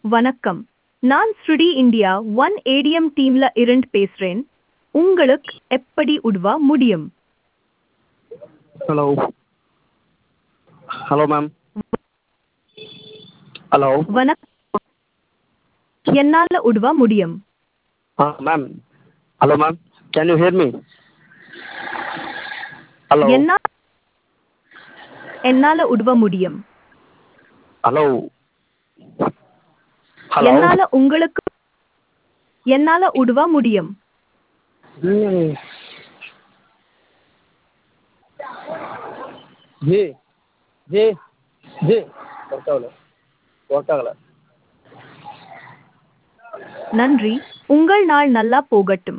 வணக்கம் நான் ஸ்ருடி இந்தியா ஒன் ஏடிஎம் டீம்ல இருந்து பேசுறேன் உங்களுக்கு எப்படி உதவ முடியும் ஹலோ ஹலோ மேம் ஹலோ வணக்கம் என்னால உதவ முடியும் ஆ ma'am hello ma'am can you hear me hello என்ன என்னால உதவ முடியும் ஹலோ ஹலோ என்னால உங்களுக்கு என்னால உதவ முடியும் ஜி ஜி ஜி ஒர்க் ஆகல ஒர்க் ஆகல நன்றி உங்கள் நாள் நல்லா போகட்டும்